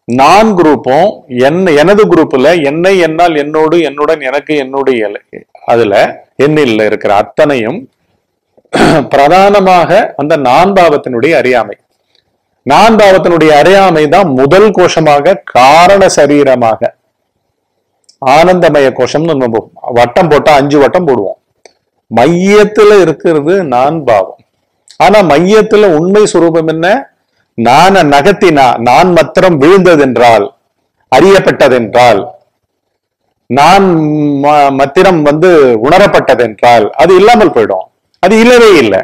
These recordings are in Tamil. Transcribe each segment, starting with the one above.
நான் குரூப்பும் என் எனது குரூப்ல என்னை என்னால் என்னோடு என்னுடன் எனக்கு என்னுடைய அதுல எண்ணில் இருக்கிற அத்தனையும் பிரதானமாக அந்த நான் பாவத்தினுடைய அறியாமை நான் பாவத்தினுடைய அறியாமை தான் முதல் கோஷமாக காரண சரீரமாக ஆனந்தமய கோஷம்னு நம்ம வட்டம் போட்டா அஞ்சு வட்டம் போடுவோம் மையத்துல இருக்கிறது நான் பாவம் ஆனா மையத்துல உண்மை சுரூபம் என்ன நான நகத்தினா நான் மாத்திரம் விழுந்ததென்றால் அறியப்பட்டதென்றால் நான் ம- மத்திரம் வந்து உணரப்பட்டதென்றால் அது இல்லாமல் போயிடும் அது இல்லவே இல்லை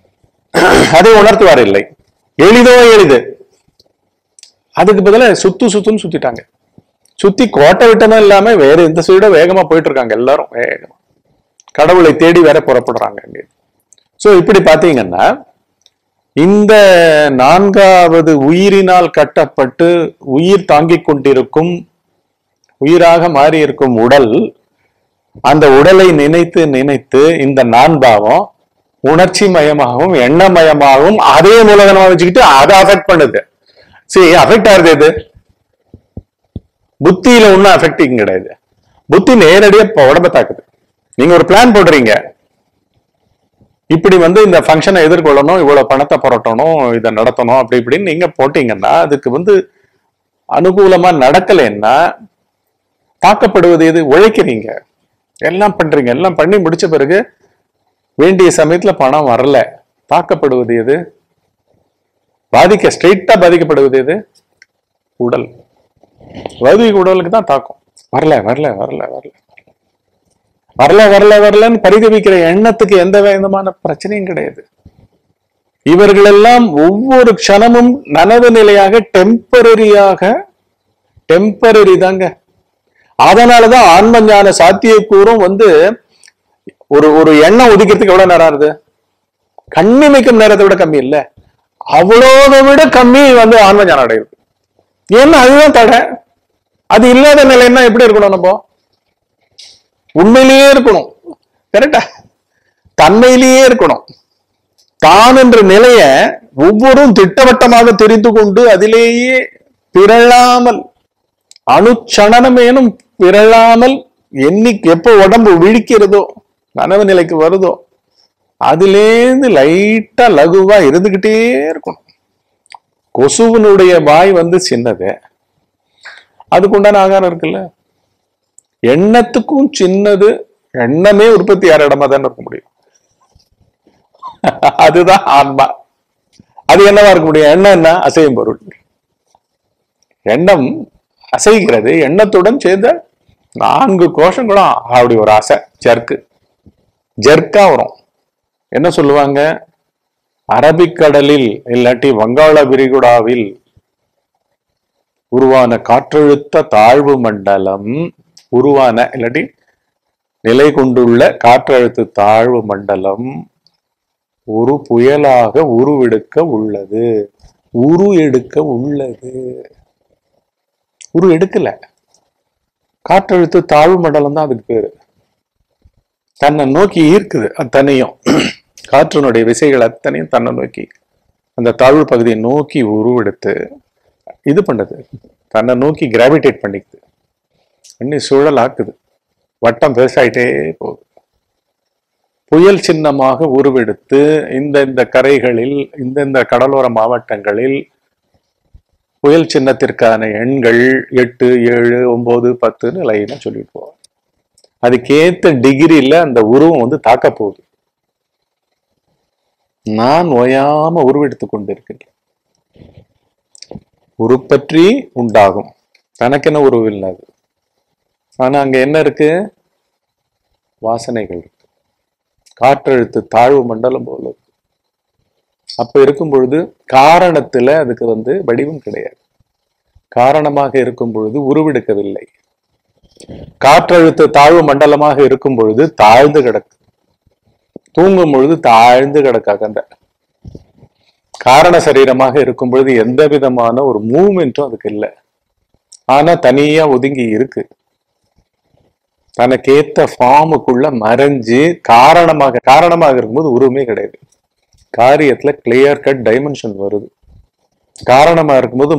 அதை உணர்த்துவார் இல்லை எளிதோ எளிது அதுக்கு பதிலா சுத்து சுத்துன்னு சுத்திட்டாங்க சுத்தி கோட்டை விட்டதும் இல்லாம வேற எந்த சைடோ வேகமா போயிட்டு இருக்காங்க எல்லாரும் வேகமா கடவுளை தேடி வேற புறப்படுறாங்க அங்கே சோ இப்படி பாத்தீங்கன்னா இந்த நான்காவது உயிரினால் கட்டப்பட்டு உயிர் தாங்கிக் கொண்டிருக்கும் உயிராக மாறி இருக்கும் உடல் அந்த உடலை நினைத்து நினைத்து இந்த நான் பாவம் உணர்ச்சி மயமாகவும் எண்ணமயமாகவும் அதே மூலதனமா வச்சுக்கிட்டு அதை அஃபெக்ட் பண்ணுது சரி அஃபெக்ட் ஆகுது எது புத்தியில ஒன்றும் அஃபெக்டிங் கிடையாது புத்தி நேரடியா இப்ப உடம்ப தாக்குது நீங்க ஒரு பிளான் போடுறீங்க இப்படி வந்து இந்த ஃபங்க்ஷனை எதிர்கொள்ளணும் இவ்வளவு பணத்தை புரட்டணும் இதை நடத்தணும் அப்படி இப்படின்னு நீங்க போட்டீங்கன்னா அதுக்கு வந்து அனுகூலமா நடக்கலைன்னா தாக்கப்படுவது எது உழைக்கிறீங்க எல்லாம் பண்றீங்க எல்லாம் பண்ணி முடிச்ச பிறகு வேண்டிய சமயத்துல பணம் வரல தாக்கப்படுவது எது பாதிக்க ஸ்ட்ரெயிட்டா பாதிக்கப்படுவது எது உடல் வதி உடலுக்கு தான் தாக்கும் வரல வரல வரல வரல வரல வரல வரலன்னு பரிதவிக்கிற எண்ணத்துக்கு எந்த விதமான பிரச்சனையும் கிடையாது இவர்களெல்லாம் ஒவ்வொரு க்ஷணமும் நனவு நிலையாக டெம்பரரியாக டெம்பரரி தாங்க அதனாலதான் ஆன்ம ஞான சாத்தியக்கூறும் வந்து ஒரு ஒரு எண்ணம் ஒதுக்கிறதுக்கு எவ்வளவு நேரம் ஆகுது கண்ணிமைக்கும் நேரத்தை விட கம்மி இல்ல அவ்வளோதை விட கம்மி வந்து ஆன்ம ஞானம் அடையுது ஏன்னா அதுதான் தடை அது இல்லாத நிலைன்னா எப்படி இருக்கணும் நம்ம உண்மையிலேயே இருக்கணும் கரெக்டா தன்மையிலேயே இருக்கணும் தான் என்ற நிலைய ஒவ்வொரும் திட்டவட்டமாக தெரிந்து கொண்டு அதிலேயே பிறழாமல் அணுச்சணனமேனும் பிறழாமல் எண்ணி எப்போ உடம்பு விழிக்கிறதோ நனவு நிலைக்கு வருதோ அதுலேருந்து லைட்டா லகுவா இருந்துகிட்டே இருக்கணும் கொசுவனுடைய வாய் வந்து சின்னது அதுக்குண்டான ஆகாரம் இருக்குல்ல எண்ணத்துக்கும் சின்னது எண்ணமே உற்பத்தி ஆற இடமா தானே இருக்க முடியும் அதுதான் ஆன்மா அது என்னவா இருக்க முடியும் எண்ணம் என்ன அசையும் பொருள் எண்ணம் அசைகிறது எண்ணத்துடன் சேர்ந்த நான்கு கோஷங்களும் அப்படி ஒரு அசை ஜர்க்கு ஜர்க்கா வரும் என்ன சொல்லுவாங்க அரபிக்கடலில் இல்லாட்டி வங்காள விரிகுடாவில் உருவான காற்றழுத்த தாழ்வு மண்டலம் உருவான இல்லாட்டி நிலை கொண்டுள்ள காற்றழுத்த தாழ்வு மண்டலம் ஒரு புயலாக உருவெடுக்க உள்ளது உரு எடுக்க உள்ளது உரு எடுக்கல காற்றழுத்த தாழ்வு மண்டலம் தான் அதுக்கு பேரு தன்னை நோக்கி ஈர்க்குது அத்தனையும் காற்றினுடைய விசைகள் அத்தனையும் தன்னை நோக்கி அந்த தாழ்வு பகுதியை நோக்கி உருவெடுத்து இது பண்ணுது தன்னை நோக்கி கிராவிடேட் பண்ணிக்குது பண்ணி சுழல் ஆக்குது வட்டம் பெருசாயிட்டே போகுது புயல் சின்னமாக உருவெடுத்து இந்த இந்த கரைகளில் இந்த இந்த கடலோர மாவட்டங்களில் புயல் சின்னத்திற்கான எண்கள் எட்டு ஏழு ஒன்பது பத்துன்னு லைனா சொல்லிட்டு போவோம் அதுக்கேத்த டிகிரியில அந்த உருவம் வந்து தாக்க போகுது நான் ஓயாம உருவெடுத்து கொண்டிருக்கின்றேன் உருப்பற்றி உண்டாகும் தனக்கென உருவில்லாது ஆனா அங்க என்ன இருக்கு வாசனைகள் இருக்கு காற்றழுத்து தாழ்வு மண்டலம் போல இருக்கு அப்ப இருக்கும் பொழுது காரணத்துல அதுக்கு வந்து வடிவம் கிடையாது காரணமாக இருக்கும் பொழுது உருவெடுக்கவில்லை காற்றழுத்த தாழ்வு மண்டலமாக இருக்கும் பொழுது தாழ்ந்து கிடக்கு தூங்கும் பொழுது தாழ்ந்து கிடக்கு அகந்த காரண சரீரமாக இருக்கும் பொழுது எந்த விதமான ஒரு மூவ்மெண்ட்டும் அதுக்கு இல்லை ஆனா தனியா ஒதுங்கி இருக்கு தனக்கேத்த ஃபார்முக்குள்ள மறைஞ்சு காரணமாக காரணமாக இருக்கும்போது உருவமே கிடையாது காரியத்துல கிளியர் கட் டைமென்ஷன் வருது காரணமா இருக்கும்போது மொத்த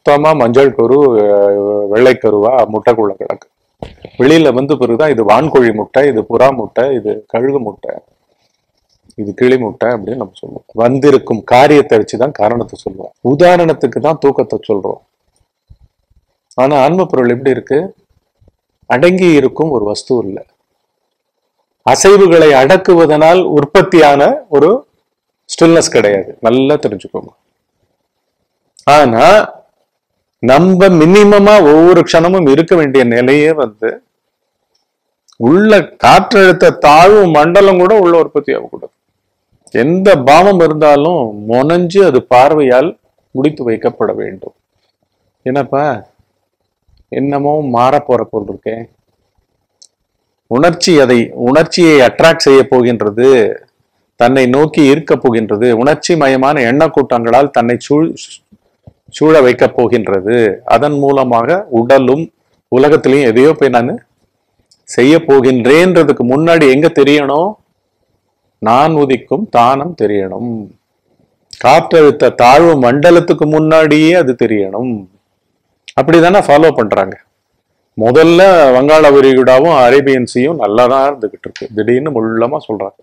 மொத்தமா மஞ்சள் கரு அஹ், வெள்ளை கருவா முட்டைக்குள்ள கிடக்கு வெளியில வந்து பிறகுதான் இது வான்கோழி முட்டை இது புறா முட்டை இது கழுகு முட்டை இது கிளி முட்டை அப்படின்னு நம்ம சொல்லுவோம் வந்திருக்கும் காரியத்தை வச்சுதான் காரணத்தை சொல்லுவோம் உதாரணத்துக்கு தான் தூக்கத்தை சொல்றோம் ஆனா ஆன்ம பொருள் எப்படி இருக்கு அடங்கி இருக்கும் ஒரு வஸ்து இல்லை அசைவுகளை அடக்குவதனால் உற்பத்தியான ஒரு ஸ்டில்னஸ் கிடையாது நல்லா தெரிஞ்சுக்கோங்க ஆனா நம்ம மினிமமா ஒவ்வொரு க்ஷணமும் இருக்க வேண்டிய நிலையே வந்து உள்ள காற்றழுத்த தாழ்வு மண்டலம் கூட உள்ள உற்பத்தி ஆகக்கூடாது எந்த பாவம் இருந்தாலும் முனைஞ்சு அது பார்வையால் முடித்து வைக்கப்பட வேண்டும் என்னப்பா என்னமோ மாறப் போற பொருள் இருக்கே உணர்ச்சி அதை உணர்ச்சியை அட்ராக்ட் செய்ய போகின்றது தன்னை நோக்கி ஈர்க்கப் போகின்றது உணர்ச்சி மயமான எண்ணக்கூட்டங்களால் தன்னை சூழ் சூழ வைக்கப் போகின்றது அதன் மூலமாக உடலும் உலகத்திலையும் எதையோ போய் நான் செய்ய போகின்றேன்றதுக்கு முன்னாடி எங்க தெரியணும் நான் உதிக்கும் தானம் தெரியணும் காற்றழுத்த தாழ்வு மண்டலத்துக்கு முன்னாடியே அது தெரியணும் அப்படிதானே ஃபாலோ பண்றாங்க முதல்ல வங்காள விரிகுடாவும் அரேபியன் சீயும் நல்லா தான் இருந்துகிட்டு இருக்கு திடீர்னு முள்ளமா சொல்றாங்க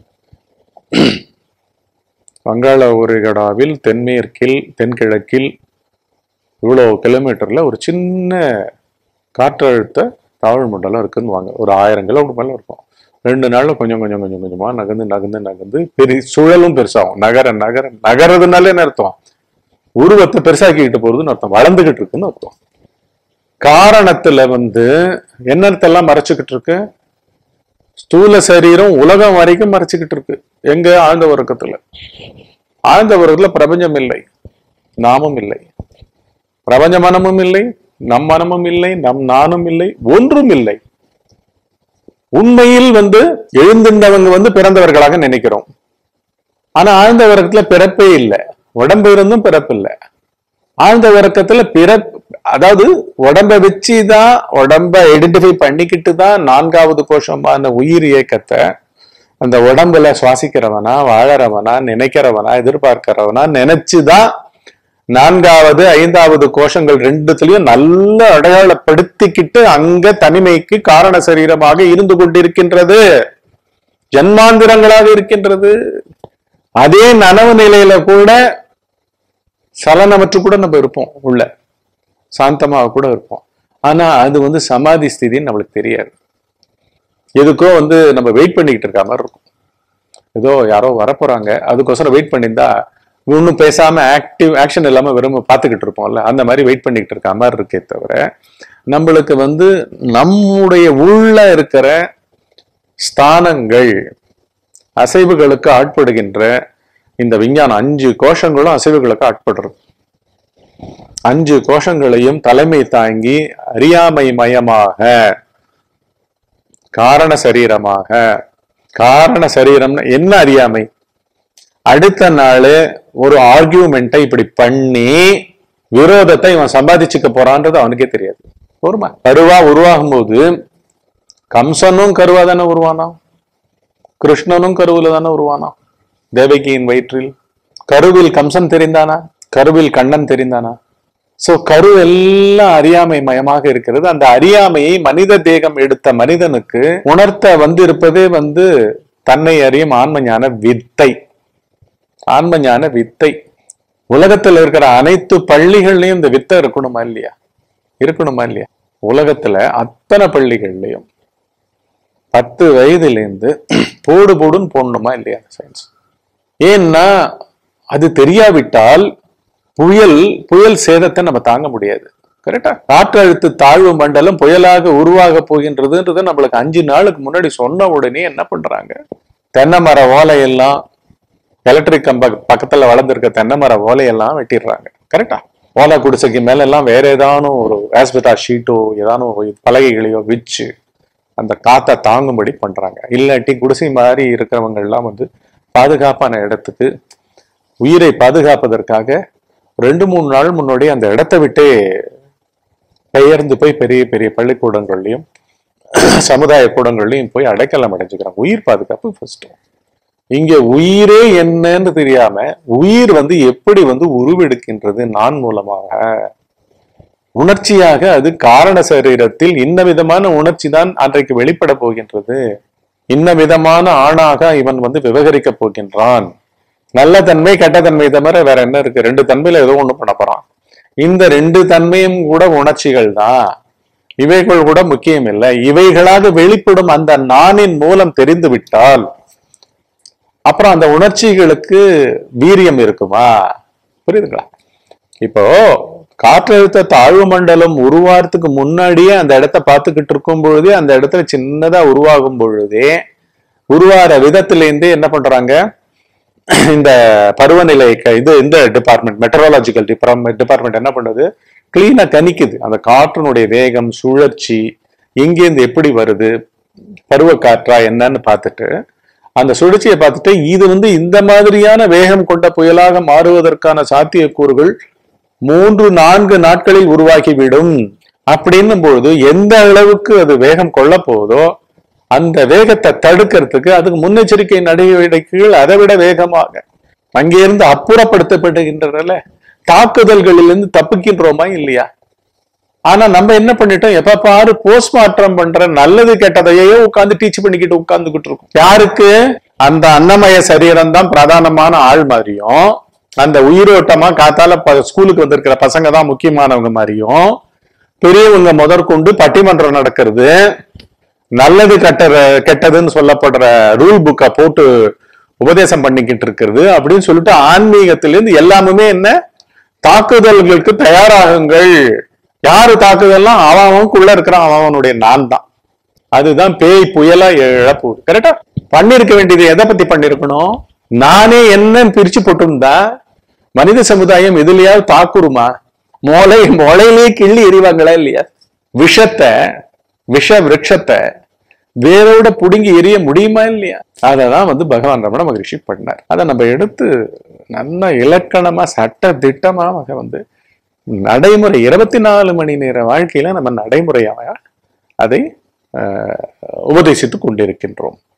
வங்காள விரிகுடாவில் தென்மேற்கில் தென்கிழக்கில் இவ்வளவு கிலோமீட்டர்ல ஒரு சின்ன காற்றழுத்த தாழ்வு மண்டலம் இருக்குன்னு வாங்க ஒரு ஆயிரம் கிலோமீட்டர் மேல இருக்கும் ரெண்டு நாள்ல கொஞ்சம் கொஞ்சம் கொஞ்சம் கொஞ்சமா நகர்ந்து நகர்ந்து நகர்ந்து பெரிய சுழலும் பெருசாகும் நகர நகர நகரதுனாலே என்ன அர்த்தம் உருவத்தை பெருசாக்கிக்கிட்டு போறதுன்னு அர்த்தம் வளர்ந்துகிட்டு இருக்குன்னு அர்த்தம் காரணத்துல வந்து என்னத்தெல்லாம் மறைச்சுக்கிட்டு இருக்கு ஸ்தூல சரீரம் உலகம் வரைக்கும் மறைச்சுக்கிட்டு இருக்கு எங்க ஆழ்ந்த உறக்கத்துல ஆழ்ந்த உறக்கத்துல பிரபஞ்சம் இல்லை நாமும் இல்லை பிரபஞ்ச மனமும் இல்லை நம் மனமும் இல்லை நம் நானும் இல்லை ஒன்றும் இல்லை உண்மையில் வந்து எழுந்திருந்தவங்க வந்து பிறந்தவர்களாக நினைக்கிறோம் ஆனா ஆழ்ந்த உறக்கத்துல பிறப்பே இல்லை உடம்பு இருந்தும் பிறப்பு இல்லை ஆழ்ந்த உறக்கத்துல பிறப் அதாவது உடம்ப வச்சுதான் உடம்ப ஐடென்டிஃபை பண்ணிக்கிட்டு தான் நான்காவது கோஷமான உயிர் இயக்கத்தை அந்த உடம்புல சுவாசிக்கிறவனா வாழறவனா நினைக்கிறவனா எதிர்பார்க்கிறவனா நினைச்சுதான் நான்காவது ஐந்தாவது கோஷங்கள் ரெண்டுத்துலயும் நல்ல அடையாளப்படுத்திக்கிட்டு அங்க தனிமைக்கு காரண சரீரமாக இருந்து கொண்டிருக்கின்றது ஜன்மாந்திரங்களாக இருக்கின்றது அதே நனவு நிலையில கூட சலனமற்று கூட நம்ம இருப்போம் உள்ள சாந்தமாக கூட இருப்போம் ஆனா அது வந்து சமாதி ஸ்திதின்னு நம்மளுக்கு தெரியாது எதுக்கோ வந்து நம்ம வெயிட் பண்ணிக்கிட்டு இருக்க மாதிரி இருக்கும் ஏதோ யாரோ வரப்போறாங்க அதுக்கோசரம் வெயிட் பண்ணியிருந்தா ஒன்றும் பேசாம ஆக்டிவ் ஆக்ஷன் இல்லாம வெறும் பார்த்துக்கிட்டு இருப்போம்ல அந்த மாதிரி வெயிட் பண்ணிக்கிட்டு இருக்க மாதிரி இருக்கே தவிர நம்மளுக்கு வந்து நம்முடைய உள்ள இருக்கிற ஸ்தானங்கள் அசைவுகளுக்கு ஆட்படுகின்ற இந்த விஞ்ஞானம் அஞ்சு கோஷங்களும் அசைவுகளுக்கு ஆட்படுறது அஞ்சு கோஷங்களையும் தலைமை தாங்கி அறியாமை மயமாக காரண சரீரமாக காரண சரீரம்னா என்ன அறியாமை அடுத்த நாள் ஒரு ஆர்கியூமெண்ட்டை இப்படி பண்ணி விரோதத்தை இவன் சம்பாதிச்சுக்க போறான்றது அவனுக்கே தெரியாது ஒருமா கருவா உருவாகும் போது கம்சனும் கருவா தானே உருவானான் கிருஷ்ணனும் கருவுல தானே உருவானான் தேவகியின் வயிற்றில் கருவில் கம்சன் தெரிந்தானா கருவில் கண்ணன் தெரிந்தானா சோ கரு எல்லாம் அறியாமை மயமாக இருக்கிறது அந்த அறியாமையை மனித தேகம் எடுத்த மனிதனுக்கு உணர்த்த வந்திருப்பதே வந்து தன்னை அறியும் ஆன்ம ஞான வித்தை ஆன்ம ஞான வித்தை உலகத்துல இருக்கிற அனைத்து பள்ளிகள்லயும் இந்த வித்தை இருக்கணுமா இல்லையா இருக்கணுமா இல்லையா உலகத்துல அத்தனை பள்ளிகள்லயும் பத்து வயதிலேருந்து போடு போடுன்னு போடணுமா இல்லையா சயின்ஸ் ஏன்னா அது தெரியாவிட்டால் புயல் புயல் சேதத்தை நம்ம தாங்க முடியாது கரெக்டா காற்றழுத்த தாழ்வு மண்டலம் புயலாக உருவாக போகின்றதுன்றது நம்மளுக்கு அஞ்சு நாளுக்கு முன்னாடி சொன்ன உடனே என்ன பண்றாங்க தென்னை மர ஓலையெல்லாம் எலக்ட்ரிக் கம்ப பக்கத்துல வளர்ந்துருக்க தென்னை மர ஓலையெல்லாம் வெட்டிடுறாங்க கரெக்டா ஓலை குடிசைக்கு மேல எல்லாம் வேற ஏதானும் ஒரு ஆஸ்பெட்டா ஷீட்டோ ஏதானும் ஒரு பலகைகளையோ வச்சு அந்த காத்தை தாங்கும்படி பண்றாங்க இல்லாட்டி குடிசை மாதிரி இருக்கிறவங்க எல்லாம் வந்து பாதுகாப்பான இடத்துக்கு உயிரை பாதுகாப்பதற்காக ரெண்டு மூணு நாள் முன்னாடி அந்த இடத்த விட்டே பெயர்ந்து போய் பெரிய பெரிய பள்ளிக்கூடங்கள்லயும் சமுதாய கூடங்கள்லயும் போய் அடைக்கலம் அடைஞ்சுக்கிறாங்க உயிர் பாதுகாப்பு ஃபர்ஸ்ட் இங்க உயிரே என்னன்னு தெரியாம உயிர் வந்து எப்படி வந்து உருவெடுக்கின்றது நான் மூலமாக உணர்ச்சியாக அது காரண சரீரத்தில் இன்ன விதமான உணர்ச்சி தான் அன்றைக்கு வெளிப்பட போகின்றது இன்ன விதமான ஆணாக இவன் வந்து விவகரிக்க போகின்றான் நல்ல தன்மை கெட்ட தன்மை தவிர வேற என்ன இருக்கு ரெண்டு தன்மையில ஏதோ ஒண்ணு பண்ண போறான் இந்த ரெண்டு தன்மையும் கூட உணர்ச்சிகள் தான் இவைகள் கூட முக்கியம் இல்லை இவைகளாக வெளிப்படும் அந்த நானின் மூலம் தெரிந்து விட்டால் அப்புறம் அந்த உணர்ச்சிகளுக்கு வீரியம் இருக்குமா புரியுதுங்களா இப்போ காற்றழுத்த தாழ்வு மண்டலம் உருவாகிறதுக்கு முன்னாடியே அந்த இடத்த பார்த்துக்கிட்டு இருக்கும் பொழுதே அந்த இடத்துல சின்னதா உருவாகும் பொழுதே உருவாகிற விதத்திலேருந்தே என்ன பண்றாங்க இந்த பருவநிலை க- இது இந்த டிபார்ட்மெண்ட் மெட்ரோலாஜிக்கல் டிபார்ட்மெண்ட் என்ன பண்ணுது கிளீனா கணிக்குது அந்த காற்றினுடைய வேகம் சுழற்சி எங்கேருந்து எப்படி வருது பருவ காற்றா என்னன்னு பார்த்துட்டு அந்த சுழற்சியை பார்த்துட்டு இது வந்து இந்த மாதிரியான வேகம் கொண்ட புயலாக மாறுவதற்கான சாத்தியக்கூறுகள் மூன்று நான்கு நாட்களில் உருவாகிவிடும் அப்படின்னும் பொழுது எந்த அளவுக்கு அது வேகம் கொள்ள போகுதோ அந்த வேகத்தை தடுக்கிறதுக்கு அதுக்கு முன்னெச்சரிக்கை நடவடிக்கைகள் அதை விட வேகமாக அங்கிருந்து அப்புறப்படுத்தப்படுகின்றன தாக்குதல்களிலிருந்து தப்பிக்கின்றோமா இல்லையா ஆனா நம்ம என்ன பண்ணிட்டோம் எப்ப பாரு போஸ்ட்மார்ட்டம் பண்ற நல்லது கெட்டதையோ உட்கார்ந்து டீச் பண்ணிக்கிட்டு உட்கார்ந்துகிட்டு இருக்கோம் யாருக்கு அந்த அன்னமய சரீரம் தான் பிரதானமான ஆள் மாதிரியும் அந்த உயிரோட்டமா காத்தால ப- ஸ்கூலுக்கு வந்திருக்கிற பசங்க தான் முக்கியமானவங்க மாதிரியும் பெரியவங்க முதற்கொண்டு பட்டிமன்றம் நடக்கிறது நல்லது கெட்டத கெட்டதுன்னு சொல்லப்படுற ரூல் புக்கை போட்டு உபதேசம் பண்ணிக்கிட்டு இருக்கிறது அப்படின்னு சொல்லிட்டு ஆன்மீகத்திலிருந்து எல்லாமே என்ன தாக்குதல்களுக்கு தயாராகுங்கள் யாரு தாக்குதல்லாம் அவன் அவனுக்குள்ள இருக்கிறான் அவன் அவனுடைய நான் தான் அதுதான் பேய் புயலா இழப்பு கரெக்டா பண்ணிருக்க வேண்டியது எதை பத்தி பண்ணிருக்கணும் நானே என்னன்னு பிரிச்சு போட்டிருந்தா மனித சமுதாயம் எதுலயாவது தாக்குருமா மொளை மொளையிலே கிள்ளி எறிவாங்களா இல்லையா விஷத்தை விஷ விருட்சத்தை வேரோட புடுங்கி எரிய முடியுமா இல்லையா அததான் வந்து பகவான் ரமண மகரிஷி பண்ணார் அதை நம்ம எடுத்து நல்ல இலக்கணமா சட்ட திட்டமாக வந்து நடைமுறை இருபத்தி நாலு மணி நேர வாழ்க்கையில நம்ம நடைமுறையாக அதை ஆஹ், உபதேசித்துக் கொண்டிருக்கின்றோம்